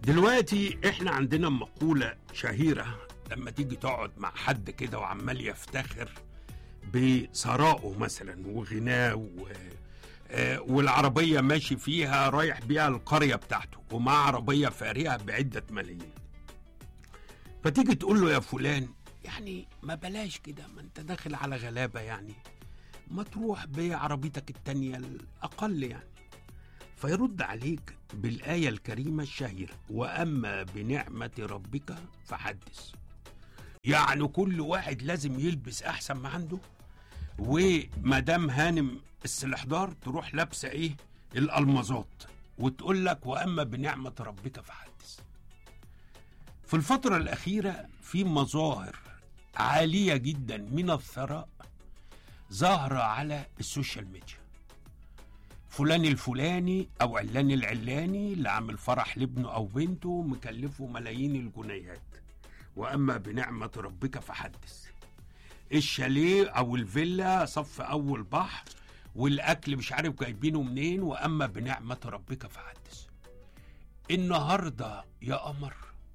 دلوقتي احنا عندنا مقولة شهيرة لما تيجي تقعد مع حد كده وعمال يفتخر بثرائه مثلا وغناه و... آه، والعربية ماشي فيها رايح بيها القرية بتاعته ومع عربية فارهة بعدة ملايين فتيجي تقول له يا فلان يعني ما بلاش كده ما انت داخل على غلابة يعني ما تروح بعربيتك التانية الأقل يعني فيرد عليك بالآية الكريمة الشهيرة وأما بنعمة ربك فحدث يعني كل واحد لازم يلبس أحسن ما عنده ومدام هانم السلحدار تروح لابسة إيه الألمازات وتقول لك وأما بنعمة ربك فحدث في الفترة الأخيرة في مظاهر عالية جدا من الثراء ظاهرة على السوشيال ميديا فلان الفلاني او علان العلاني اللي عامل فرح لابنه او بنته مكلفه ملايين الجنيهات واما بنعمه ربك فحدث الشاليه او الفيلا صف اول بحر والاكل مش عارف جايبينه منين واما بنعمه ربك فحدث النهارده يا قمر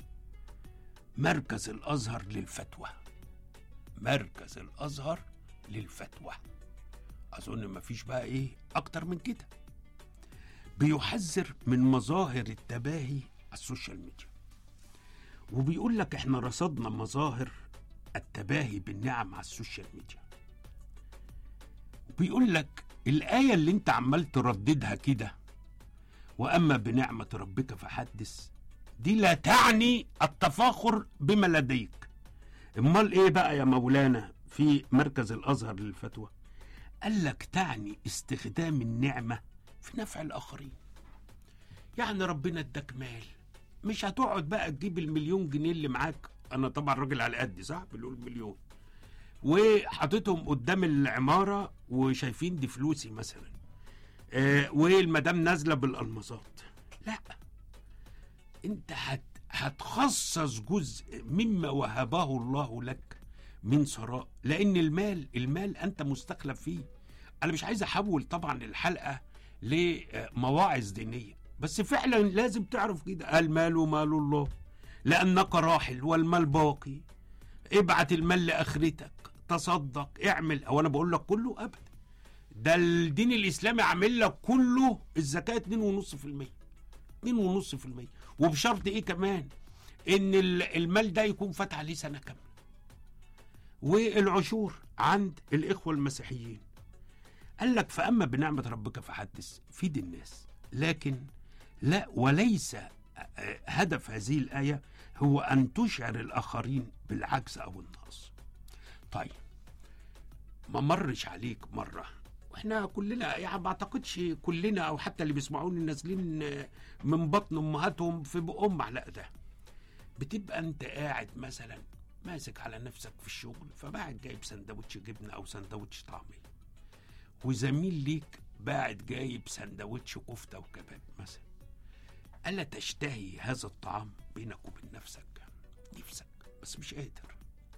مركز الازهر للفتوى مركز الازهر للفتوى اظن مفيش بقى ايه اكتر من كده بيحذر من مظاهر التباهي على السوشيال ميديا وبيقول لك احنا رصدنا مظاهر التباهي بالنعم على السوشيال ميديا وبيقول لك الآية اللي انت عمال ترددها كده وأما بنعمة ربك فحدث دي لا تعني التفاخر بما لديك امال ايه بقى يا مولانا في مركز الازهر للفتوى قال لك تعني استخدام النعمة في نفع الآخرين يعني ربنا اداك مال مش هتقعد بقى تجيب المليون جنيه اللي معاك أنا طبعا راجل على قدي صح بنقول مليون وحاططهم قدام العمارة وشايفين دي فلوسي مثلا آه والمدام نازلة بالألماسات لا انت هت هتخصص جزء مما وهبه الله لك من ثراء لان المال المال انت مستخلف فيه انا مش عايز احول طبعا الحلقه لمواعظ دينيه بس فعلا لازم تعرف كده المال مال الله لانك راحل والمال باقي ابعت المال لاخرتك تصدق اعمل او انا بقول لك كله ابدا ده الدين الاسلامي عامل لك كله الزكاه 2.5% 2.5% وبشرط ايه كمان ان المال ده يكون فات عليه سنه كامله والعشور عند الإخوة المسيحيين قال لك فأما بنعمة ربك فحدث فيد الناس لكن لا وليس هدف هذه الآية هو أن تشعر الآخرين بالعجز أو النقص طيب ما مرش عليك مرة واحنا كلنا يعني ما اعتقدش كلنا او حتى اللي بيسمعوني نازلين من بطن امهاتهم في بقهم معلقه ده بتبقى انت قاعد مثلا ماسك على نفسك في الشغل فبعد جايب سندوتش جبنه او سندوتش طعميه وزميل ليك بعد جايب سندوتش كفته وكباب مثلا الا تشتهي هذا الطعام بينك وبين نفسك نفسك بس مش قادر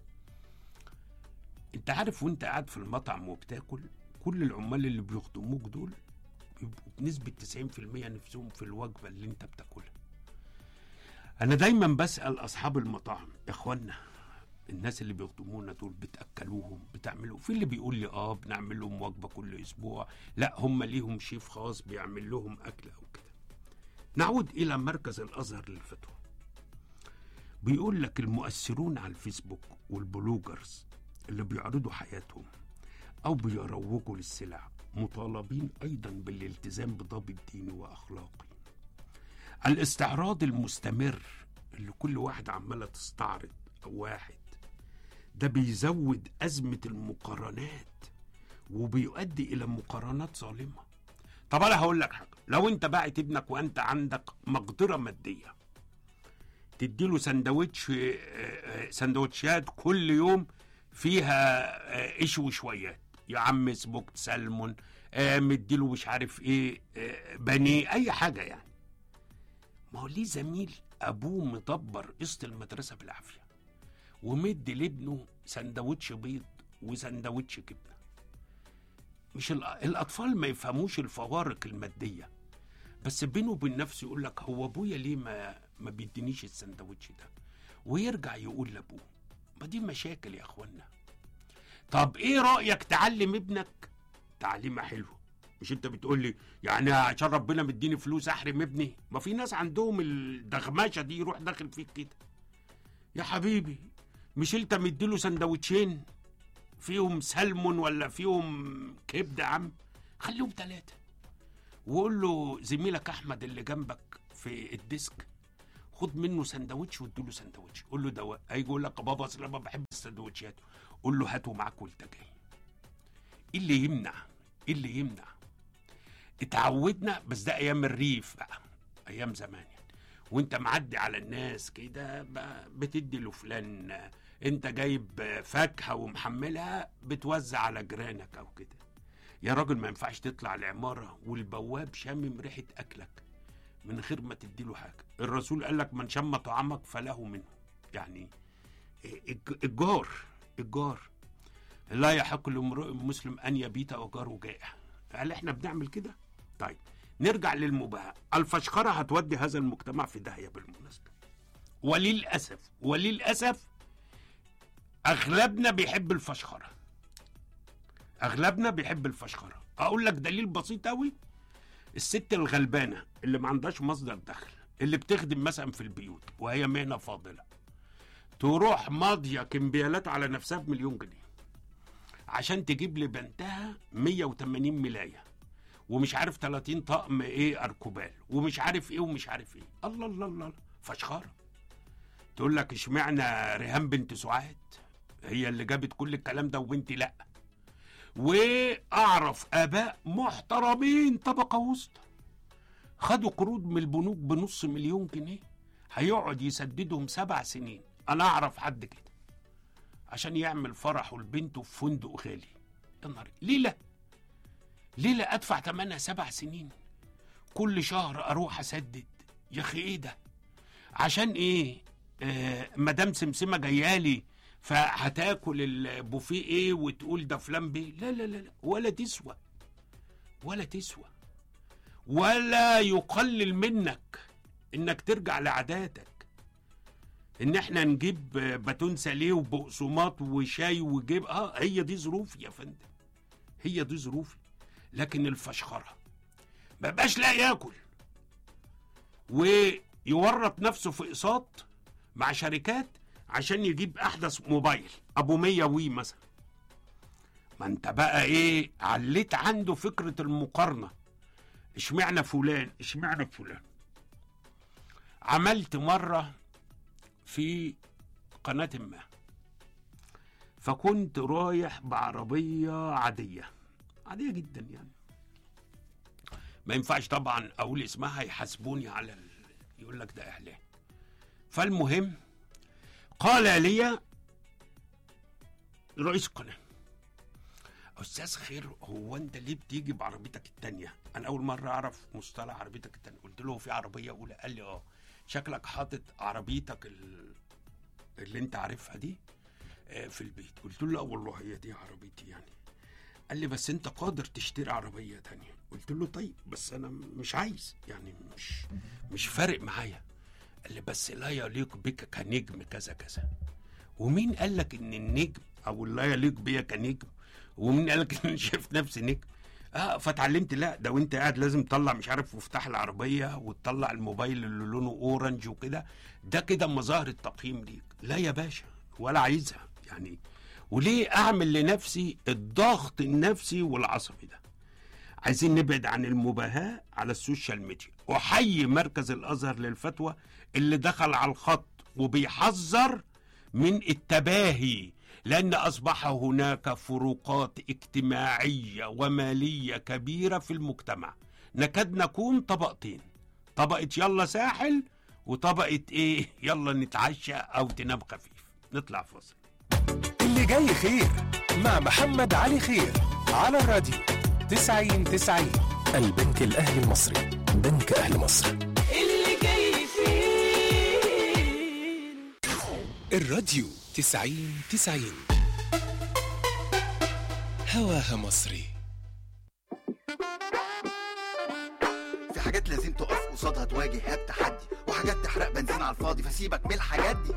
انت عارف وانت قاعد في المطعم وبتاكل كل العمال اللي بيخدموك دول بيبقوا بنسبة 90% نفسهم في الوجبة اللي انت بتاكلها انا دايما بسأل اصحاب المطاعم يا اخوانا الناس اللي بيخدمونا دول بتاكلوهم بتعملوا في اللي بيقول لي اه بنعمل لهم وجبه كل اسبوع لا هم ليهم شيف خاص بيعمل لهم اكل او كده نعود الى مركز الازهر للفتوى بيقول لك المؤثرون على الفيسبوك والبلوجرز اللي بيعرضوا حياتهم او بيروجوا للسلع مطالبين ايضا بالالتزام بضابط ديني واخلاقي الاستعراض المستمر اللي كل واحد عماله تستعرض واحد ده بيزود أزمة المقارنات وبيؤدي إلى مقارنات ظالمة طب أنا هقول لك حاجة لو أنت باعت ابنك وأنت عندك مقدرة مادية تديله سندوتش سندوتشات كل يوم فيها ايش وشويات يا عم سموكت سلمون مديله مش عارف ايه بانيه اي حاجه يعني ما هو ليه زميل ابوه مدبر قسط المدرسه بالعافيه ومدي لابنه سندوتش بيض وسندوتش جبنه مش الاطفال ما يفهموش الفوارق الماديه بس بينه وبين نفسه يقول لك هو ابويا ليه ما ما بيدينيش السندوتش ده ويرجع يقول لابوه ما دي مشاكل يا اخوانا طب ايه رايك تعلم ابنك تعليمه حلوه مش انت بتقول لي يعني عشان ربنا مديني فلوس احرم ابني ما في ناس عندهم الدغمشه دي يروح داخل فيك كده يا حبيبي مش انت مديله سندوتشين فيهم سلمون ولا فيهم كبده يا عم خليهم ثلاثه وقول له زميلك احمد اللي جنبك في الديسك خد منه سندوتش واديله سندوتش قول له دواء هيجي يقول لك يا بابا اصل انا ما بحب السندوتشات قول له هاته معاك وانت جاي ايه اللي يمنع ايه اللي يمنع اتعودنا بس ده ايام الريف بقى ايام زمان يعني وانت معدي على الناس كده بقى بتدي لفلان انت جايب فاكهه ومحملها بتوزع على جيرانك او كده يا راجل ما ينفعش تطلع العماره والبواب شامم ريحه اكلك من غير ما تديله حاجه الرسول قال لك من شم طعامك فله منه يعني الج- الجار الجار لا يحق لامرئ مسلم ان يبيت وجاره جائع هل احنا بنعمل كده طيب نرجع للمباهاة الفشخرة هتودي هذا المجتمع في داهية بالمناسبة وللأسف وللأسف أغلبنا بيحب الفشخرة أغلبنا بيحب الفشخرة أقول لك دليل بسيط أوي الست الغلبانة اللي ما عندهاش مصدر دخل اللي بتخدم مثلا في البيوت وهي مهنة فاضلة تروح ماضية كمبيالات على نفسها بمليون جنيه عشان تجيب لبنتها 180 ملايه ومش عارف 30 طقم ايه اركوبال ومش عارف ايه ومش عارف ايه الله الله الله الله. فشخره تقول لك اشمعنى ريهام بنت سعاد هي اللي جابت كل الكلام ده وبنت لا واعرف اباء محترمين طبقه وسطى خدوا قروض من البنوك بنص مليون جنيه هيقعد يسددهم سبع سنين انا اعرف حد كده عشان يعمل فرحه لبنته في فندق غالي يا نهار ليه لا ليلة أدفع تمنها سبع سنين كل شهر أروح أسدد يا أخي إيه ده عشان إيه آه مدام سمسمة جايالي فهتاكل البوفيه إيه وتقول ده فلان بيه لا لا لا لا ولا تسوى ولا تسوى ولا يقلل منك إنك ترجع لعاداتك إن إحنا نجيب باتون ساليه وبقسماط وشاي وجيب آه هي دي ظروفي يا فندم هي دي ظروفي لكن الفشخره ما بقاش لا ياكل ويورط نفسه في اقساط مع شركات عشان يجيب احدث موبايل ابو 100 وي مثلا ما انت بقى ايه عليت عنده فكره المقارنه اشمعنى فلان اشمعنى فلان عملت مره في قناه ما فكنت رايح بعربيه عاديه عاديه جدا يعني ما ينفعش طبعا اقول اسمها يحاسبوني على ال... يقول لك ده اعلان فالمهم قال لي رئيس القناه استاذ خير هو انت ليه بتيجي بعربيتك التانية انا اول مره اعرف مصطلح عربيتك التانية قلت له في عربيه اولى قال لي اه شكلك حاطط عربيتك ال... اللي انت عارفها دي آه، في البيت قلت له لا والله هي دي عربيتي يعني قال لي بس انت قادر تشتري عربيه تانية قلت له طيب بس انا مش عايز يعني مش مش فارق معايا قال لي بس لا يليق بك كنجم كذا كذا ومين قال لك ان النجم او لا يليق بيا كنجم ومين قال لك ان انا شايف نفسي نجم اه فاتعلمت لا ده وانت قاعد لازم تطلع مش عارف مفتاح العربيه وتطلع الموبايل اللي لونه اورنج وكده ده كده مظاهر التقييم ليك لا يا باشا ولا عايزها يعني وليه اعمل لنفسي الضغط النفسي والعصبي ده عايزين نبعد عن المباهاة على السوشيال ميديا أحيي مركز الأزهر للفتوى اللي دخل على الخط وبيحذر من التباهي لأن أصبح هناك فروقات اجتماعية ومالية كبيرة في المجتمع نكاد نكون طبقتين طبقة يلا ساحل وطبقة إيه يلا نتعشى أو تنام خفيف نطلع فاصل اللي جاي خير مع محمد علي خير على الراديو 90 90 البنك الأهلي المصري بنك أهل مصر اللي جاي فيه الراديو 90 90 هواها مصري في حاجات لازم تقف قصادها تواجه بتحدي وحاجات تحرق بنزين على الفاضي فسيبك من الحاجات دي